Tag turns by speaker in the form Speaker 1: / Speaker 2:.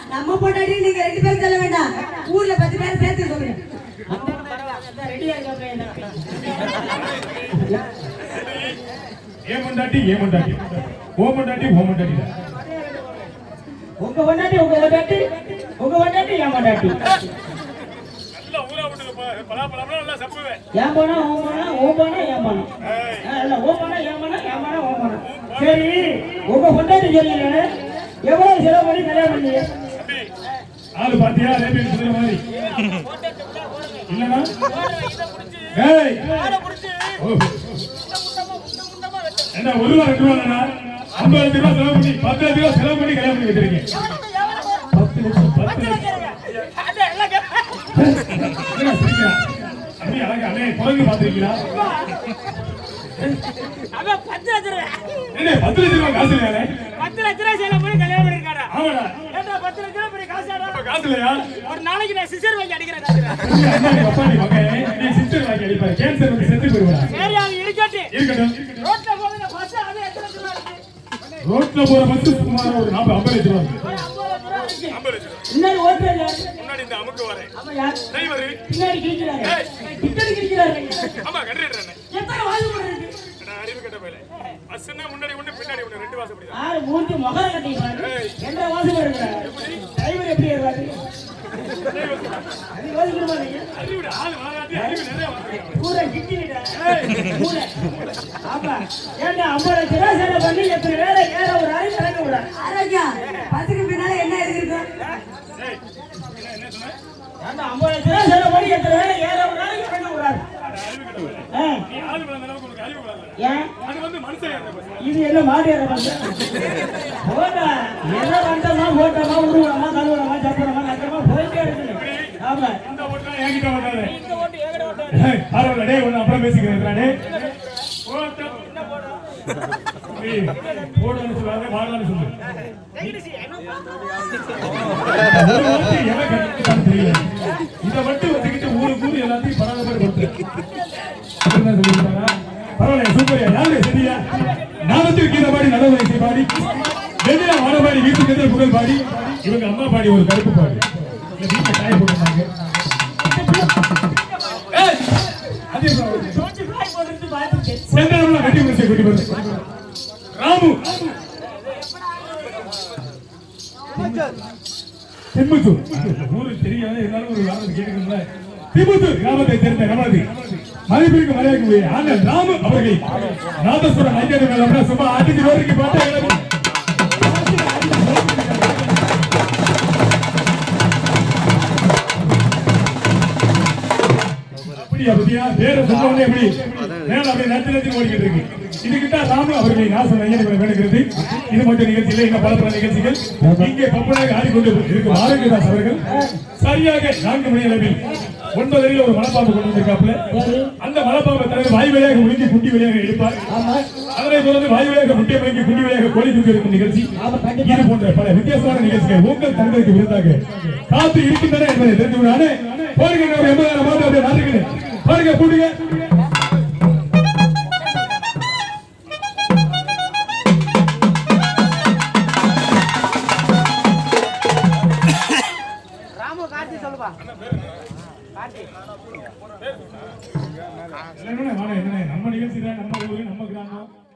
Speaker 1: நம்ம பொண்டாட்டி நீங்க ரெண்டு பேரும் சொல்ல வேண்டாம் ஊர்ல பத்து பேர் சேர்த்து சொல்லுங்க
Speaker 2: ரெடியா இருக்காங்க
Speaker 3: ஏன் பொண்டாட்டி ஏன் பொண்டாட்டி ஓ பொண்டாட்டி ஓ பொண்டாட்டி
Speaker 2: உங்க பொண்டாட்டி உங்க பொண்டாட்டி உங்க பொண்டாட்டி என் பொண்டாட்டி
Speaker 3: நல்லா ஊரா விட்டு பலாப்பழம்லாம் நல்லா சப்புவேன்
Speaker 2: ஏன் போனா ஓ போனா ஓ போனா ஏன் போனா இல்ல ஓ போனா ஏன் போனா ஏன் போனா ஓ போனா சரி உங்க பொண்டாட்டி சொல்லுங்க எவ்வளவு செலவு பண்ணி கல்யாணம் பண்ணீங்க
Speaker 3: ஆளு பாத்தியா அதே பேர் சொல்ற மாதிரி இல்லனா ஏய் ஓ. என்ன ஒரு ரூபா ரெண்டு ரூபா ஐம்பது ரூபா செலவு பண்ணி பத்து ரூபா செலவு பண்ணி கல்யாணம் பண்ணி வைக்கிறீங்க பத்து லட்சம் பத்து லட்சம் என்ன சிரிக்கிறா? அண்ணே அழகா அண்ணே குரங்கு பாத்திருக்கீங்களா
Speaker 4: அவன் பத்து லட்ச ரூபாய்
Speaker 3: என்ன பத்து லட்சம் ரூபாய் காசு இல்லையானே
Speaker 4: பத்து லட்ச ரூபாய் செலவு பண்ணி கல்யாணம் பண்ணிருக்காரா
Speaker 3: ஆமாடா
Speaker 4: ஏன்டா பத்து லட்ச ரூபாய் பெரிய காசாடா
Speaker 3: இப்ப காசு இல்லையா
Speaker 4: ஒரு நாளைக்கு நான் சிசர் வாங்கி அடிக்கிறேன் காசுடா.
Speaker 3: அம்மாடி அப்பாடி மகன் நீ சிஸ்டர் வாங்கி அடிப்பாரு கேன்சர் வந்து செத்து போயிடுவா
Speaker 4: சரி அவன் இருக்கட்டும்
Speaker 3: இருக்கட்டும்
Speaker 4: ரோட்ல போகுது பஸ் அது எத்தனை லட்ச ரூபாய் இருக்கு
Speaker 3: ரோட்ல போற பஸ் சுமார் ஒரு நாற்பது ஐம்பது லட்சம் ரூபாய்
Speaker 4: ஒரு ஐம்பது லட்ச ரூபாய் இருக்கு
Speaker 3: ஐம்பது லட்சம்
Speaker 2: முன்னாடி ஓட்டுறது யாரு
Speaker 3: முன்னாடி இந்த அமுக்கு வரேன்
Speaker 2: ஆமா யார்
Speaker 3: டிரைவர்
Speaker 2: பின்னாடி கிழிக்கிறாரு பின்னாடி கிழிக்கிறாரு
Speaker 3: ஆமா கண்டிப்பாக
Speaker 2: எத்தனை வாசல் இருக்கு
Speaker 3: அறிவு கட்ட போயில பஸ்னா முன்னாடி ஒண்ணு பின்னாடி ஒண்ணு ரெண்டு வாசம் அப்படிதான்
Speaker 2: ஆறு மூஞ்சி முகர கட்டிக்கிறாரு எந்த வாசல் இருக்கிறாரு டிரைவர் எப்படி இருக்காரு அது யோசிக்கணுமா நீங்க
Speaker 3: அறிவு ஆள் மாறாட்டி அறிவு நிறைய வரும்.
Speaker 2: பூரா கிட்டி மூளை ஆமா ஏன்டா ஐம்பது லட்ச ரூபா செலவு பண்ணி எத்தனை வேலை ஏற ஒரு ஆள் இறங்க விடாது
Speaker 1: ஆரோக்கியம் பத்துக்கு பின்னால என்ன எழுதிருக்கோம்
Speaker 3: ஏய், என்ன என்ன சொன்ன
Speaker 2: ஏன்டா ஐம்பது லட்ச ரூபா செலவு பண்ணி எத்தனை வேலை ஏற ஒரு ஆள் இறங்க விடாது
Speaker 3: அறிவு கட்ட போயில
Speaker 2: ஆ,
Speaker 3: நீ ஆள் வளர்ந்த அளவுக்கு உனக்கு அறிவு வளரல
Speaker 2: ஏன்
Speaker 3: அது வந்து மனுஷன் ஏறுற பஸ்
Speaker 2: இது என்ன மாடி ஏற பஸ் போட்டா என்ன வந்தோமா போட்டோமா உருவமா கழுவுறமா சப்புறமா நக்கமா போயிட்டே இருக்குது ஆமா
Speaker 3: இந்த ஓட்டுல என்கிட்ட வந்தாரு
Speaker 4: இந்த ஓட்டு எங்கட ஓட்டு
Speaker 3: ஏய், பரவாயில்ல டேய் ஒண்ணு அப்புறம் பேசிக்கிறேன் டேய் ஓட்டம் ஏய், போடணும்னு சொல்லாத வாடலாம்னு சொல்லு ஒரு வார்த்தை எவன் கண்டுபிடிச்சான்னு தெரியல. இதை மட்டும் வச்சுக்கிட்டு ஊருக்கு ஊரு எல்லாத்தையும் பராமரி படுத்து அப்படிதான் சொல்லியிருக்காரா? பரவாயில்ல சூப்பரியா யாரு சரியா நாமத்திற்கு இந்த பாடி நல்ல வயசை பாடி வெண்ணிலா வானபாடி வீட்டுக்கு எதிர புகழ் பாடி இவங்க அம்மா பாடி ஒரு கருப்பு பாடி இல்ல வீட்டுல காய போட்டிருந்தாங்க ஏய், அது எப்படி அவருக்கு?
Speaker 2: தோச்சு காய் போட்டுட்டு பார்த்துட்டு
Speaker 3: செந்தாரம்லாம் கட்டி முடிச்சு குட்டி போட்டு ராமு திம்புத்தூர் ஊரு தெரியாத இருந்தாலும் ஒரு கிராமத்தை கேட்டுக்கணும்ல திம்புத்தூர் கிராமத்தை சேர்ந்த நமது மதிப்பிற்கு மரியாதைக்குரிய ஆனந்த் ராமு அவர்கள் நாதஸ்வரம் ஐக்கிய மேல சும்மா அடிச்சு ரோடுக்கு பார்த்தா எனக்கு அப்படியா பத்தியா வேற சொன்னவனே எப்படி மேல அப்படியே நச்சு நச்சு ஓடிக்கிட்டு இருக்கு இதுக்கிட்ட ராமு அவர்களை நாசம் ஐயன் வேணுகிறது இது மட்டும் நிகழ்ச்சி இல்லை இன்னும் பல பல நிகழ்ச்சிகள் இங்கே பப்பனாக ஆடிக்கொண்டு இருக்கும் ஆரோக்கியதாஸ் அவர்கள் சரியாக நான்கு மணி அளவில் ஒன்பது அடியில் ஒரு மலைப்பாம்பு கொண்டு வந்திருக்காப்புல அந்த மலைப்பாம்பை தனது வாய் வழியாக முடிஞ்சு குட்டி வழியாக எடுப்பார் அதனை தொடர்ந்து வாய் வழியாக முட்டிய மணிக்கு குட்டி வழியாக கோழி தூக்கி இருக்கும் நிகழ்ச்சி இது போன்ற பல வித்தியாசமான நிகழ்ச்சிகள் உங்கள் தங்களுக்கு விருந்தாக காத்து இருக்கின்றன என்பதை தெரிந்து கொண்டானே பாருங்க ஒரு எண்பதாயிரம் மாட்டு அப்படியே நாட்டுக்கு பாருங்க கூட்டுங்க
Speaker 4: ராமு கார்த்தி சொல்லுப்பா கார்த்தி
Speaker 3: என்னண்ணே, வாண்ணே, என்னண்ணே, நம்ம நிகழ்ச்சி தான் நம்ம ஊரு நம்ம கிராமம்